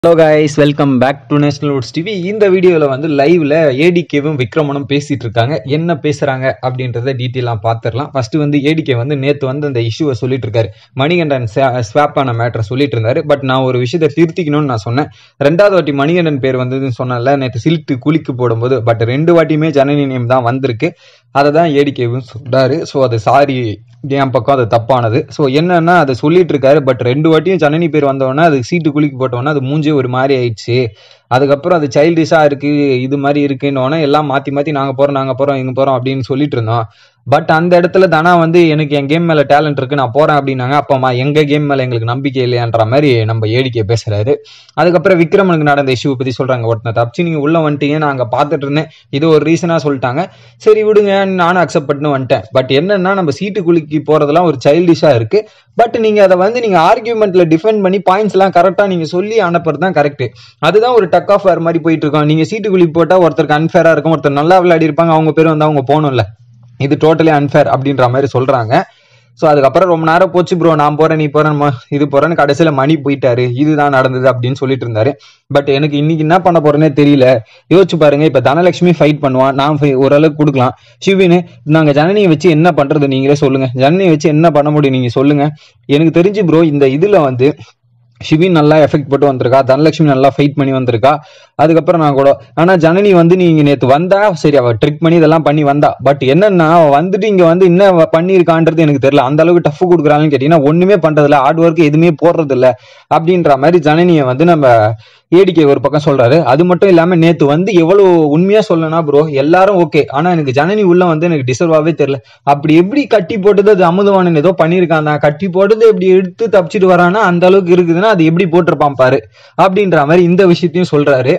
Hello guys welcome back to national woods TV இந்த வீடியோவில் வந்து லைவ்ல ஏடிகேவும் விக்ரமனும் பேசிட்டு இருக்காங்க என்ன பேசுறாங்க அப்படின்றத டீட்டெயிலாக பார்த்துடலாம் ஃபர்ஸ்ட் வந்து ஏடிகே வந்து நேற்று வந்து அந்த இஷ்யூவை சொல்லிட்டு இருக்காரு மணிகண்டன் ஸ்வாப் ஆன மேட்டரை சொல்லிட்டு இருந்தாரு பட் நான் ஒரு விஷயத்தை திருத்திக்கணும்னு நான் சொன்னேன் ரெண்டாவது வாட்டி மணிகண்டன் பேர் வந்ததுன்னு சொன்னேன்ல நேற்று சில்ட்டு குளிக்கு போடும்போது பட் ரெண்டு வாட்டியுமே ஜனனி நேம் தான் வந்திருக்கு அதை தான் ஏடிகேவும் சொல்றாரு ஸோ அது சாரி என் பக்கம் அது தப்பானது ஸோ என்னன்னா அதை சொல்லிட்டு இருக்காரு பட் ரெண்டு வாட்டியும் ஜனனி பேர் வந்தோடனே அது சீட்டு குளிக்கு போட்டோன்னே அது மூஞ்சே ஒரு மாதிரி ஆயிடுச்சு அதுக்கப்புறம் அது சைல்டிஷாக இருக்கு இது மாதிரி இருக்குன்னொன்னே எல்லாம் மாற்றி மாற்றி நாங்கள் போகிறோம் நாங்கள் போகிறோம் இங்கே போகிறோம் அப்படின்னு சொல்லிட்டு இருந்தோம் பட் அந்த இடத்துல தானா வந்து எனக்கு என் கேம் மேலே டேலண்ட் இருக்கு நான் போகிறேன் அப்படின்னாங்க அப்பமா எங்கள் கேம் மேலே எங்களுக்கு நம்பிக்கை இல்லையான்ற மாதிரி நம்ம ஏடிக்கை பேசுறாரு அதுக்கப்புறம் விக்ரமனுக்கு நடந்த இஷ்யூ பற்றி சொல்கிறாங்க ஒருத்தனை தப்பிச்சு நீங்கள் உள்ளே வந்துட்டீங்க நான் அங்கே பார்த்துட்டு இருந்தேன் இது ஒரு ரீசனாக சொல்லிட்டாங்க சரி விடுங்க நானும் அக்செப்ட் பண்ணி வந்துட்டேன் பட் என்னன்னா நம்ம சீட்டு குலுக்கி போகிறதெல்லாம் ஒரு சைல்டிஷாக இருக்கு பட் நீங்கள் அதை வந்து நீங்கள் ஆர்கியூமெண்ட்ல டிஃபெண்ட் பண்ணி பாயிண்ட்ஸ் எல்லாம் கரெக்டாக நீங்கள் சொல்லி அனுப்புறது தான் கரெக்ட் அதுதான் ஒரு டக் ஆஃப் வேறு மாதிரி போயிட்டு இருக்கோம் நீங்கள் சீட்டு குலுக்கி போட்டால் ஒருத்தருக்கு அன்ஃபேராக இருக்கும் ஒருத்தர் நல்லா விளையாடி இருப்பாங்க அவங்க பேர் வந்து அவங்க போகணும்ல இது டோட்டலி அன்ஃபேர் அப்படின்ற மாதிரி சொல்றாங்க ஸோ அதுக்கப்புறம் ரொம்ப நேரம் போச்சு ப்ரோ நான் போறேன் நீ போறேன் ம- இது போறேன்னு கடைசியில் மணி போயிட்டாரு இதுதான் நடந்தது அப்படின்னு சொல்லிட்டு இருந்தாரு பட் எனக்கு இன்னைக்கு என்ன பண்ண போறேனே தெரியல யோசிச்சு பாருங்க இப்ப தனலட்சுமி ஃபைட் பண்ணுவான் நான் fi- ஓரளவுக்கு கொடுக்கலாம் சிவின்னு நாங்க ஜனனியை வச்சு என்ன பண்றது நீங்களே சொல்லுங்க ஜனனியை வச்சு என்ன பண்ண முடியும் நீங்க சொல்லுங்க எனக்கு தெரிஞ்சு ப்ரோ இந்த இதுல வந்து ஷிவின் நல்லா எஃபெக்ட் போட்டு வந்திருக்கா தனலட்சுமி நல்லா ஃபைட் பண்ணி வந்திருக்கா அதுக்கப்புறம் நான் கூட ஆனா ஜனனி வந்து நீங்க நேத்து வந்தா சரி அவ ட்ரிக் பண்ணி இதெல்லாம் பண்ணி வந்தா பட் என்னன்னா அவ வந்துட்டு இங்க வந்து என்ன அவ பண்ணியிருக்கான்றது எனக்கு தெரியல அந்த அளவுக்கு டஃப் கொடுக்குறாங்கன்னு கேட்டீங்கன்னா ஒண்ணுமே பண்றது இல்ல ஹார்ட் ஒர்க் எதுவுமே போடுறது இல்ல அப்படின்ற மாதிரி ஜனனியை வந்து நம்ம ஏடிகே ஒரு பக்கம் சொல்றாரு அது மட்டும் இல்லாம நேத்து வந்து எவ்வளவு உண்மையா சொல்லனா ப்ரோ எல்லாரும் ஓகே ஆனா எனக்கு ஜனனி உள்ள வந்து எனக்கு டிசர்வாவே தெரியல அப்படி எப்படி கட்டி போட்டது அது அமுதவாணன் ஏதோ பண்ணியிருக்கான் தான் கட்டி போட்டது இப்படி எடுத்து தப்பிச்சிட்டு வரானா அந்த அளவுக்கு இருக்குதுன்னா அது எப்படி போட்டிருப்பான் பாரு அப்படின்ற மாதிரி இந்த விஷயத்தையும் சொல்றாரு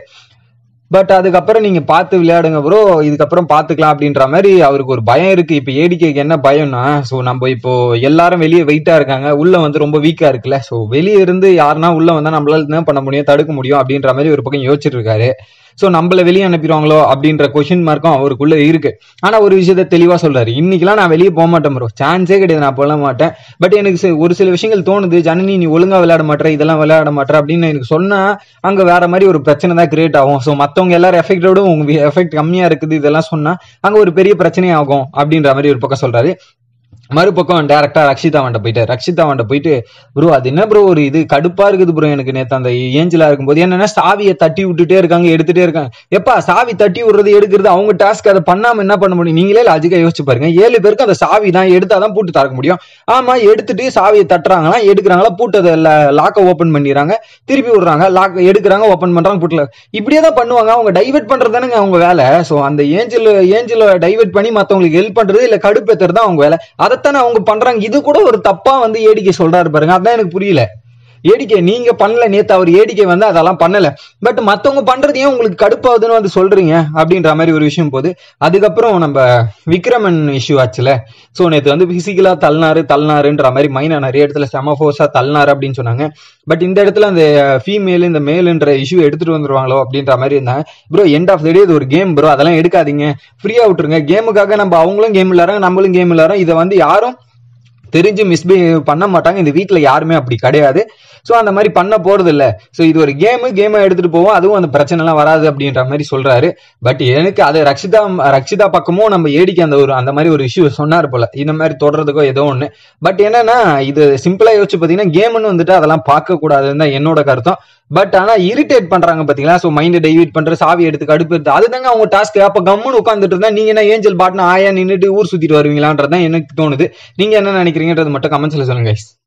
பட் அதுக்கப்புறம் நீங்க பார்த்து விளையாடுங்க ப்ரோ இதுக்கப்புறம் பார்த்துக்கலாம் அப்படின்ற மாதிரி அவருக்கு ஒரு பயம் இருக்கு இப்போ ஏடிகேக்கு என்ன பயம்னா ஸோ நம்ம இப்போ எல்லாரும் வெளியே வெயிட்டா இருக்காங்க உள்ள வந்து ரொம்ப வீக்கா இருக்குல்ல ஸோ வெளியே இருந்து யாருன்னா உள்ள வந்தா நம்மளால என்ன பண்ண முடியும் தடுக்க முடியும் அப்படின்ற மாதிரி ஒரு பக்கம் யோசிச்சுட்டு இருக்காரு ஸோ நம்மள வெளியே அனுப்பிடுவாங்களோ அப்படின்ற கொஷின் மார்க்கும் அவருக்குள்ள இருக்கு ஆனா ஒரு விஷயத்த தெளிவா சொல்றாரு இன்னைக்கெல்லாம் நான் வெளியே போக மாட்டேன் ப்ரோ சான்ஸே கிடையாது நான் போக மாட்டேன் பட் எனக்கு சி- ஒரு சில விஷயங்கள் தோணுது ஜனனி நீ ஒழுங்கா விளையாட மாட்டேற இதெல்லாம் விளையாட மாட்டேற அப்படின்னு எனக்கு சொன்னா அங்க வேற மாதிரி ஒரு பிரச்சனை தான் கிரியேட் ஆகும் ஸோ மத்தவங்க எல்லாரும் எஃபெக்டோட உங்க எஃபெக்ட் கம்மியா இருக்குது இதெல்லாம் சொன்னா அங்க ஒரு பெரிய பிரச்சனை ஆகும் அப்படின்ற மாதிரி ஒரு பக்கம் சொல்றாரு மறுபக்கம் டேரக்டா ரக்ஷிதா வண்ட போயிட்டு ரக்ஷிதா வண்ட போயிட்டு ப்ரோ அது என்ன ப்ரோ ஒரு இது கடுப்பா இருக்குது ப்ரோ எனக்கு நேத்து அந்த ஏஞ்சலா இருக்கும்போது என்னன்னா சாவியை தட்டி விட்டுட்டே இருக்காங்க எடுத்துட்டே இருக்காங்க எப்பா சாவி தட்டி விடுறது எடுக்கிறது அவங்க டாஸ்க் அதை பண்ணாம என்ன பண்ண முடியும் நீங்களே லாஜிக்கா யோசிச்சு பாருங்க ஏழு பேருக்கு அந்த சாவி தான் எடுத்தாதான் பூட்டு திறக்க முடியும் ஆமா எடுத்துட்டு சாவியை தட்டுறாங்களா எடுக்கிறாங்களா பூட்டை லாக்கை ஓபன் பண்ணிடுறாங்க திருப்பி விடுறாங்க லாக் எடுக்கிறாங்க ஓபன் பண்றாங்க பூட்டில் இப்படியே தான் பண்ணுவாங்க அவங்க டைவர்ட் பண்றது தானேங்க அவங்க வேலை ஸோ அந்த ஏஞ்சல் ஏஞ்சல டைவர்ட் பண்ணி மத்தவங்களுக்கு ஹெல்ப் பண்றது இல்ல கடுப்பேத்துறது தான் அவங்க வேலை அதைத்தானே அவங்க பண்றாங்க இது கூட ஒரு தப்பா வந்து ஏடிக்கை சொல்றாரு பாருங்க அதான் எனக்கு புரியல ஏடிக்கை நீங்க பண்ணல நேத்து அவர் ஏடிக்கை வந்து அதெல்லாம் பண்ணல பட் மத்தவங்க பண்றது ஏன் உங்களுக்கு கடுப்பாகுதுன்னு வந்து சொல்றீங்க அப்படின்ற மாதிரி ஒரு விஷயம் போது அதுக்கப்புறம் நம்ம விக்ரமன் இஷ்யூ ஆச்சுல ஸோ நேத்து வந்து பிசிக்கலா தள்ளினாரு தள்ளினாருன்ற மாதிரி மைனா நிறைய இடத்துல செம ஃபோர்ஸா தள்ளினாரு அப்படின்னு சொன்னாங்க பட் இந்த இடத்துல அந்த ஃபீமேல் இந்த மேலுன்ற இஷ்யூ எடுத்துட்டு வந்துருவாங்களோ அப்படின்ற மாதிரி இருந்தாங்க bro end of the day இது ஒரு கேம் ப்ரோ அதெல்லாம் எடுக்காதீங்க ஃப்ரீயா விட்டுருங்க கேமுக்காக நம்ம அவங்களும் கேம் விளையாடுறாங்க நம்மளும் கேம் விளையாடுறோம் இதை வந்து யாரும் தெரிஞ்சு மிஸ்பிஹேவ் பண்ண மாட்டாங்க இந்த வீட்ல யாருமே அப்படி கிடையாது ஸோ அந்த மாதிரி பண்ண போறது இல்ல ஸோ இது ஒரு கேமு கேமை எடுத்துட்டு போவோம் அதுவும் அந்த பிரச்சனை எல்லாம் வராது அப்படின்ற மாதிரி சொல்றாரு பட் எனக்கு அது ரக்ஷிதா ரக்ஷிதா பக்கமும் நம்ம ஏடிக்கு அந்த ஒரு அந்த மாதிரி ஒரு இஷ்யூ சொன்னார் போல இந்த மாதிரி தொடர்றதுக்கோ ஏதோ ஒன்று பட் என்னன்னா இது சிம்பிளா யோசிச்சு பார்த்தீங்கன்னா கேம்னு வந்துட்டு அதெல்லாம் பார்க்க கூடாதுன்னு தான் என்னோட கருத்தம் பட் ஆனா இரிட்டேட் பண்றாங்க பாத்தீங்களா ஸோ மைண்டை டைவர்ட் பண்ற சாவி எடுத்து கடுப்பு எடுத்து அதுதாங்க அவங்க டாஸ்க் அப்ப கம்முன்னு உட்காந்துட்டு இருந்தா நீங்க என்ன ஏஞ்சல் பாட்னா ஆயா நின்னுட்டு ஊர் சுத்திட்டு வருவீங்களான்றது தான் எனக்கு தோணுது நீங்க என்ன நினைக்கிறீங்கன்றது மட்டும் கமெண்ட்ஸ்ல சொல்லுங்க guys.